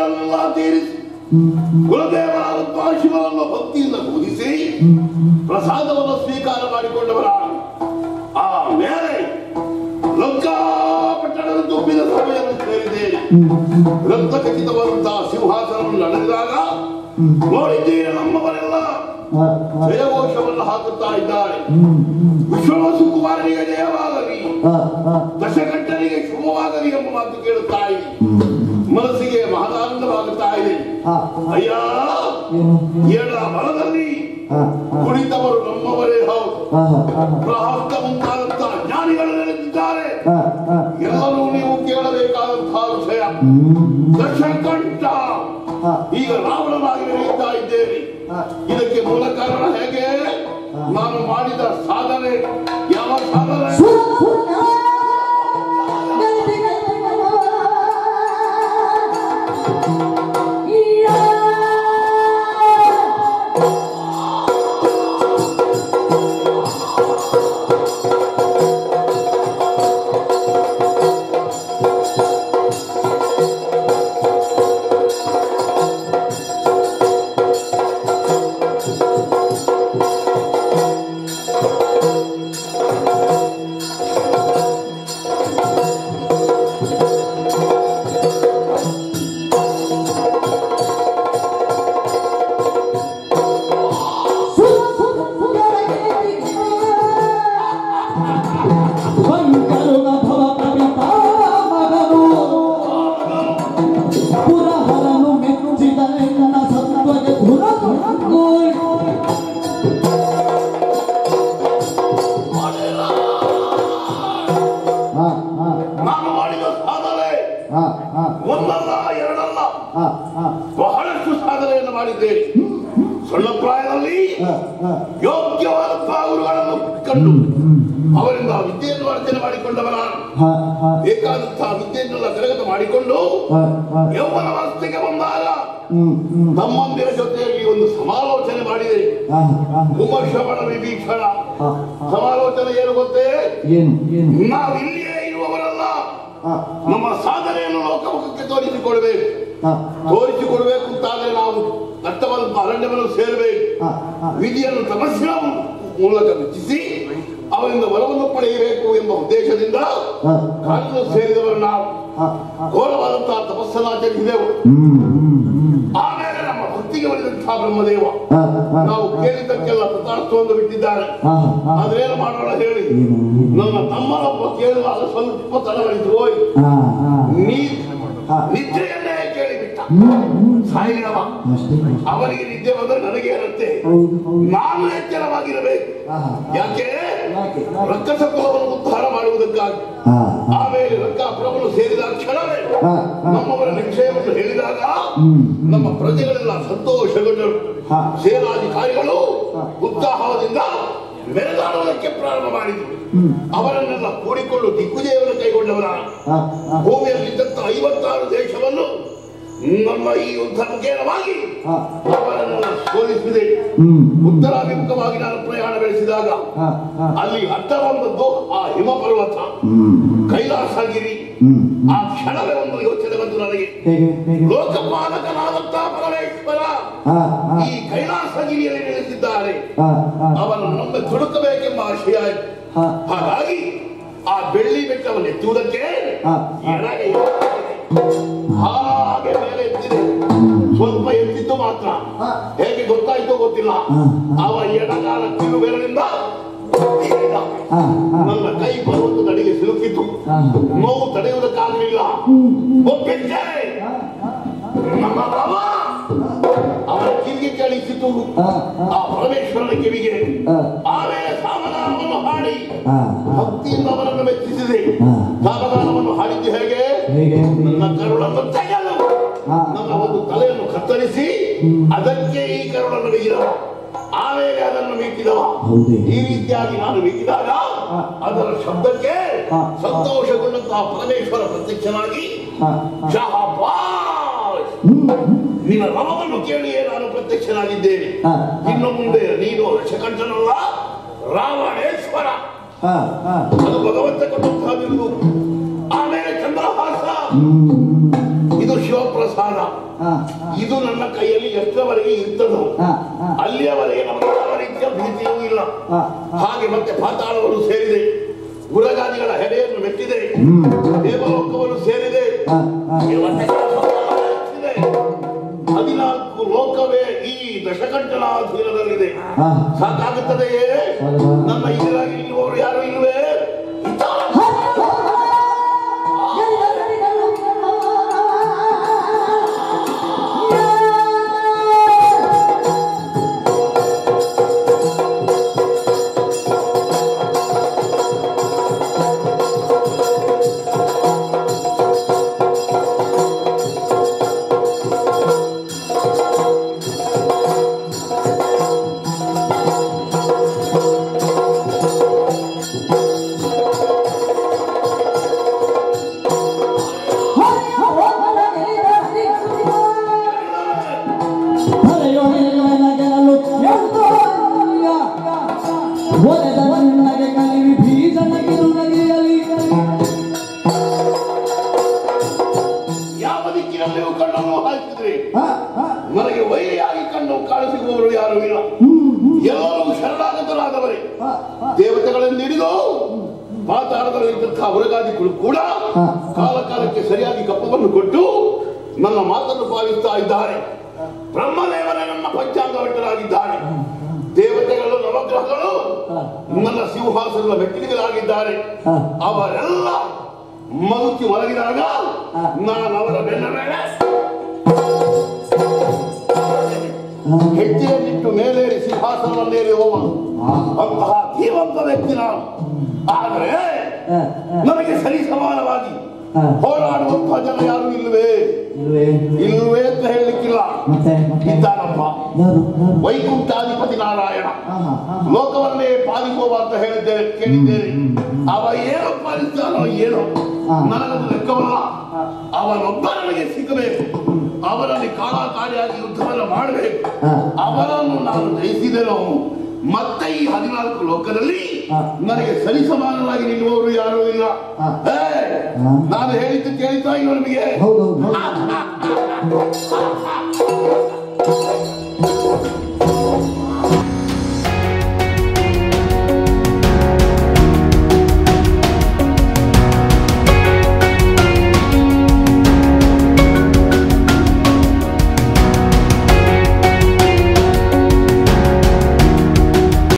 ಬೇಡಿಕೆಗಳನ್ನೆಲ್ಲ ತೀರಿಸಿ ಕುಲದೇವರಾದಂತಹ ಶಿವನನ್ನು ಭಕ್ತಿಯಿಂದ ಪೂಜಿಸಿ ಪ್ರಸಾದವನ್ನು ಸ್ವೀಕಾರ ಮಾಡಿಕೊಂಡವರ ಆ ಮೇಲೆ ಲಂಕಾಪಟ್ಟಣದ ತುಂಬಿದ ಸಭೆಯನ್ನು ಸೇರಿದ್ದೇನೆ ರಕ್ತ ಖಚಿತವಾದಂತಹ ಸಿಂಹಾಸನವನ್ನು ನಡೆಸಿದಾಗ ನೋಡಿದ್ದೀರಿ ನಮ್ಮವರೆಲ್ಲ ಜಯಘೋಷವನ್ನು ಹಾಕುತ್ತಾ ಇದ್ದಾರೆ ವಿಶ್ವವಸು ಕುಮಾರನಿಗೆ ಜಯವಾಗಲಿ ದಶಕಂಠನಿಗೆ ಶುಭವಾಗಲಿ ಎಂಬ ಮಾತು ಕೇಳುತ್ತಾ ಇದೆ ಮನಸ್ಸಿಗೆ ಮಹದಾನಂದವಾಗುತ್ತಾ ಇದೆ ಅಯ್ಯ ಏಳ ಬಲದಲ್ಲಿ ಕುಳಿತವರು ನಮ್ಮವರೇ ಹೌದು ಪ್ರಹಸ್ತ ಮುಂತಾದಂತಹ ಜ್ಞಾನಿಗಳು ನೆಲೆದಿದ್ದಾರೆ ಎಲ್ಲರೂ ನೀವು ಕೇಳಬೇಕಾದಂತಹ ವಿಷಯ ದಶಕಂಠ ಈಗ ರಾವಣನಾಗಿ ನಡೆಯುತ್ತಾ ಇದ್ದೇನೆ ಇದಕ್ಕೆ ಮೂಲ ಕಾರಣ ಹೇಗೆ ನಾನು ಮಾಡಿದ ಸಾಧನೆ ಯಾವ ಸಾಧನೆ ಶಂಕರುನ ಭವ ಕವಿತಾ ಮಗನು ಪುರಹರನು ಮೆಚ್ಚಿದ ನನ್ನ ಸತ್ವಗೆ ಪುರನು ನಾನು ಮಾಡಿದ ಸಾಧನೆ ಒಂದಲ್ಲ ಎರಡಲ್ಲ ಬಹಳಷ್ಟು ಸಾಧನೆಯನ್ನು ಮಾಡಿದ್ದೇನೆ ಸಣ್ಣ ಪ್ರಾಯದಲ್ಲಿ ಯೋಗ್ಯವಾದಂತಹ ಗುರುಗಳನ್ನು ಕಂಡು ಅವರಿಂದ ವಿದ್ಯೆಯನ್ನು ಅರ್ಜನೆ ಮಾಡಿಕೊಂಡವ ನಾನು ಬೇಕಾದಂತಹ ವಿದ್ಯೆಯನ್ನೆಲ್ಲ ಕರಗತ ಮಾಡಿಕೊಂಡು ಯೌವನವಸ್ಥೆಗೆ ಬಂದಾಗ ತಮ್ಮಂದಿರ ಜೊತೆಯಲ್ಲಿ ಒಂದು ಸಮಾಲೋಚನೆ ಮಾಡಿದೆ ಉಮಶ್ರವಣ ವಿಭೀಷಣ ಸಮಾಲೋಚನೆ ಏನು ಗೊತ್ತೇ ಏನು ಏನು ನಾವು ಇಲ್ಲಿಯೇ ಇರುವವರಲ್ಲ ನಮ್ಮ ಸಾಧನೆಯನ್ನು ಲೋಕಮುಖಕ್ಕೆ ತೋರಿಸಿಕೊಳ್ಬೇಕು ತೋರಿಸಿಕೊಡ್ಬೇಕು ಅಂತಾದ್ರೆ ನಾವು ದಟ್ಟವಾದಂತಹ ಅರಣ್ಯವನ್ನು ಸೇರಬೇಕು ವಿಧಿಯನ್ನು ತಪಸ್ಸಿನ ಮೂಲಕ ಮೆಚ್ಚಿಸಿ ಅವರಿಂದ ವರವನ್ನು ಪಡೆಯಬೇಕು ಎಂಬ ಉದ್ದೇಶದಿಂದ ಕಾಡಿನ ಸೇರಿದವರು ನಾವು ಘೋರವಾದಂತಹ ತಪಸ್ಸನ್ನಾಚರಿಸಿದೆವು ಆಮೇಲೆ ನಮ್ಮ ಭಕ್ತಿಗೆ ಒಲಿದಂತಹ ಬ್ರಹ್ಮದೇವ ನಾವು ಕೇಳಿದ್ದಕ್ಕೆಲ್ಲ ಕೃತಾರ್ಥವನ್ನು ಬಿಟ್ಟಿದ್ದಾರೆ ಅದ್ರೇನು ಮಾಡೋಣ ಹೇಳಿ ನನ್ನ ತಮ್ಮನೊಬ್ಬ ಕೇಳುವಾಗ ಸ್ವಲ್ಪ ತಡವಳಿತು ಹೋಯ್ ನೀ ನಿದ್ರೆಯನ್ನೇ ಕೇಳಿಬಿಟ್ಟ ಸಾಯಿರವ ಅವನಿಗೆ ನಿದ್ದೆ ಬಂದ್ರೆ ನನಗೆ ಇರುತ್ತೆ ನಾನು ಎಚ್ಚರವಾಗಿರಬೇಕು ಯಾಕೆ ರಕ್ಕಸ ಕುಲವನ್ನು ಉದ್ಧಾರ ಮಾಡುವುದಕ್ಕಾಗಿ ಆಮೇಲೆ ರಂಕಾಪುರವನ್ನು ಸೇರಿದ ಕ್ಷಣವೇ ನಮ್ಮವರ ವಿಷಯವನ್ನು ಹೇಳಿದಾಗ ನಮ್ಮ ಪ್ರಜೆಗಳೆಲ್ಲ ಸಂತೋಷಗೊಂಡರು ಸೇನಾಧಿಕಾರಿಗಳು ಉತ್ಸಾಹದಿಂದ ಮೆರೆದಾಡುವುದಕ್ಕೆ ಪ್ರಾರಂಭ ಮಾಡಿದರು ಅವರನ್ನೆಲ್ಲ ಕೂಡಿಕೊಂಡು ದಿಗ್ವಿಜಯವನ್ನು ಕೈಗೊಂಡವರ ಭೂಮಿಯಲ್ಲಿದ್ದಂತ ಐವತ್ತಾರು ದೇಶವನ್ನು ನಮ್ಮ ಈ ಯುದ್ಧ ಮುಖೇನವಾಗಿ ಅವರನ್ನೆಲ್ಲ ಸೋಲಿಸಿದೆ ಉತ್ತರಾಭಿಮುಖವಾಗಿ ನಾನು ಪ್ರಯಾಣ ಬೆಳೆಸಿದಾಗ ಅಲ್ಲಿ ಅಡ್ಡ ಬಂದದ್ದು ಆ ಹಿಮ ಪರ್ವತ ಕೈಲಾಸಗಿರಿ ಆ ಕ್ಷಣವೇ ಒಂದು ಯೋಚನೆ ಬಂತು ನನಗೆ ಲೋಕಪಾಲಕನಾದಂತಹ ಪರಮೇಶ್ವರ ಈ ಕೈಲಾಸಗಿರಿಯಲ್ಲಿ ನೆಲೆಸಿದ್ದಾರೆ ಅವನು ನಮ್ಮ ತುಡುಕಬೇಕೆಂಬ ಆಶಯ ಆಯ್ತು ಹಾಗಾಗಿ ಆ ಬೆಳ್ಳಿ ಬೆಟ್ಟವನ್ನು ಎತ್ತುವುದಕ್ಕೆ ಎಡಗೈ ಹಾಗೆ ಮೇಲೆ ಎತ್ತಿದೆ ಸ್ವಲ್ಪ ಎತ್ತಿದ್ದು ಮಾತ್ರ ಹೇಗೆ ಗೊತ್ತಾಯ್ತೋ ಗೊತ್ತಿಲ್ಲ ಅವ ಎಡಗಾಲ ಕಿರು ಬೆರಳಿಂದ ಎಳೆದ. ನನ್ನ ಕೈ ಪರ್ವತ ನಡಿಗೆ ಸಿಲುಕಿತು ನೋವು ತಡೆಯುವುದಕ್ಕಾಗಲಿಲ್ಲ ಒಪ್ಪಿದ್ದೆ ನಮ್ಮ ರಾಮ ಅವನ ಕಿವಿಗೆ ಕೇಳಿಸಿತು ಆ ಪರಮೇಶ್ವರನ ಕಿವಿಗೆ ಆಮೇಲೆ ಸಾಮಗಾನವನ್ನು ಹಾಡಿ ಭಕ್ತಿಯಿಂದ ಅವರನ್ನು ಮೆಚ್ಚಿಸಿದೆ ಸಾಮಗಾನವನ್ನು ಹಾಡಿದ್ದು ಹೇಗೆ ಹೇಗೆ ನನ್ನ ಕರುಳನ್ನು ತೆಗೆದು ನನ್ನ ಒಂದು ತಲೆಯನ್ನು ಕತ್ತರಿಸಿ ಅದಕ್ಕೆ ಈ ಕರುಳನ್ನು ಬಿಗಿದವ ಆಮೇಲೆ ಅದನ್ನು ಮೀಟಿದವ ಹೌದೇ? ಈ ರೀತಿಯಾಗಿ ನಾನು ಮೀಟಿದಾಗ ಅದರ ಶಬ್ದಕ್ಕೆ ಸಂತೋಷಗೊಂಡಂತಹ ಪರಮೇಶ್ವರ ಪ್ರತ್ಯಕ್ಷನಾಗಿ ಶಹಬಾಷ್ ನಿನ್ನ ರಮವನ್ನು ಕೇಳಿಯೇ ನಾನು ಪ್ರತ್ಯಕ್ಷನಾಗಿದ್ದೇನೆ ಇನ್ನು ಮುಂದೆ ನೀನು ರಕ್ಷಕಂಠನಲ್ಲ ರಾವಣೇಶ್ವರ ಅದು ಭಗವಂತ ಕೊಟ್ಟಂತಹ ಬಿರುದು ಆಮೇಲೆ ಚಂದ್ರಹಾಸ ಇದು ಶಿವಪ್ರಸಾದ ಪಾದ ಹಾ ಹಾ ಇದು ನನ್ನ ಕೈಯಲ್ಲಿ ಎಷ್ಟರವರೆಗೆ ಇರ್ತದೋ ಹಾ ಹಾ ಅಲ್ಲಿಯವರೆಗೆ ನಮಗೆ ಯಾವ ರೀತಿಯ ಭೀತಿಯೂ ಇಲ್ಲ ಹಾ ಹಾಗೆ ಮತ್ತೆ ಪಾತಾಳವನ್ನು ಸೇರಿದೆ ಗುರಗಾದಿಗಳ ಹೆಡೆಯನ್ನು ಮೆಟ್ಟಿದೆ ಹ್ಮ್ ದೇವಲೋಕವನ್ನು ಸೇರಿದೆ ಹಾ ಹಾ ಇದೆ. ಹದಿನಾಲ್ಕು ಲೋಕವೇ ಈ ದಶಕಂಠನಾಧೀನದಲ್ಲಿದೆ ಹಾ ಸಾಕಾಗುತ್ತದೆಯೇ ನನ್ನ ಇದರಾಗಿ ಇರುವವರು ಯಾರು ಇಲ್ವೇ ಒರೆದವನ್ನಗೆ ಕಲಿವಿ ಭೀಷಣಗಿರು ನಗೆಯಲಿ ಯಾವ ದಿಕ್ಕಿನಲ್ಲಿಯೂ ಕಣ್ಣನ್ನು ಹಾಕಿದ್ರಿ ಹಾ ಹಾ ನನಗೆ ವೈರಿಯಾಗಿ ಕಣ್ಣು ಕಾಣಿಸಿರುವವರು ಯಾರು ಇಲ್ಲ ಎಲ್ಲರೂ ಶರಣಾಗತರಾದವರೇ ಹಾ ಹಾ ದೇವತೆಗಳನ್ನು ಹಿಡಿದು ಪಾತಾಳದಲ್ಲಿದ್ದಂತಹ ಹುರಗಾದಿಗಳು ಕೂಡ ಹಾ. ಕಾಲ ಕಾಲಕ್ಕೆ ಸರಿಯಾಗಿ ಕಪ್ಪವನ್ನು ಕೊಟ್ಟು ನನ್ನ ಮಾತನ್ನು ಪಾಲಿಸ್ತಾ ಇದ್ದಾರೆ ಬ್ರಹ್ಮದೇವನೇ ನನ್ನ ಪಂಚಾಂಗವಿಟ್ಟರಾಗಿದ್ದಾರೆ ದೇವತೆಗಳು ನವಗ್ರಹಗಳು ಹಾ. ನನ್ನ ಸಿಂಹಾಸನದ ಮೆಟ್ಟಿಲಿಗಳಾಗಿದ್ದಾರೆ ಹಾ. ಅವರೆಲ್ಲ ಮಗುಚಿ ಮಲಗಿದಾಗ ಹಾ. ನಾನು ಅವರ ಬೆನ್ನ ಮೇಲೆ ಹೆಜ್ಜೆಯನ್ನಿಟ್ಟು ಮೇಲೇರಿ ಸಿಂಹಾಸನವನ್ನೇರಿ ಹೋಗುವ ಅಂತಹ ಧೀವಂತ ವ್ಯಕ್ತಿ ನಾನು ಆದರೆ ಹಾ ಹಾ ನಮಗೆ ಸರಿ ಸಮಾನವಾಗಿ ಹಾ. ಹೋರಾಡುವಂತಹ ಜನ ಯಾರು ಇಲ್ವೇ ಇಲ್ವೇ ಇಲ್ವೇ ಅಂತ ಹೇಳಲಿಕ್ಕಿಲ್ಲ ಮತ್ತೆ ಮತ್ತೆ ಇದ್ದಾನಪ್ಪ ಯಾರು ಯಾರು ವೈಕುಂಠಾಧಿಪತಿ ನಾರಾಯಣ ಹಾ ಹಾ ಹಾ ಲೋಕವನ್ನೇ ಪಾಲಿಸುವ ಅಂತ ಹೇಳಿದ್ದೇವೆ ಕೇಳಿದ್ದೇನೆ ಅವ ಏನು ಪಾಲಿಸ್ತಾನೋ ಏನೋ ಹಾ. ನನಗದು ಲೆಕ್ಕವಲ್ಲ ಅವನೊಬ್ಬ ನನಗೆ ಸಿಗಬೇಕು ಅವನಲ್ಲಿ ಕಾಳಾಕಾರಿಯಾಗಿ ಯುದ್ಧವನ್ನು ಮಾಡಬೇಕು ಹಾ. ಅವರನ್ನು ನಾನು ಜಯಿಸಿದೆನೋ ಮತ್ತೆ ಈ ಹದಿನಾಲ್ಕು ಲೋಕದಲ್ಲಿ ಹಾ. ನನಗೆ ಸರಿಸಮಾನವಾಗಿ ನಿಲ್ಲುವವರು ಯಾರೂ ಇಲ್ಲ ಹಾ. ಏ, ಹಾ. ನಾನು ಹೇಳಿದ್ದು ಕೇಳಿತಾ ಇಲ್ಲ ನಿಮಗೆ ಹೌದು ಹೌದು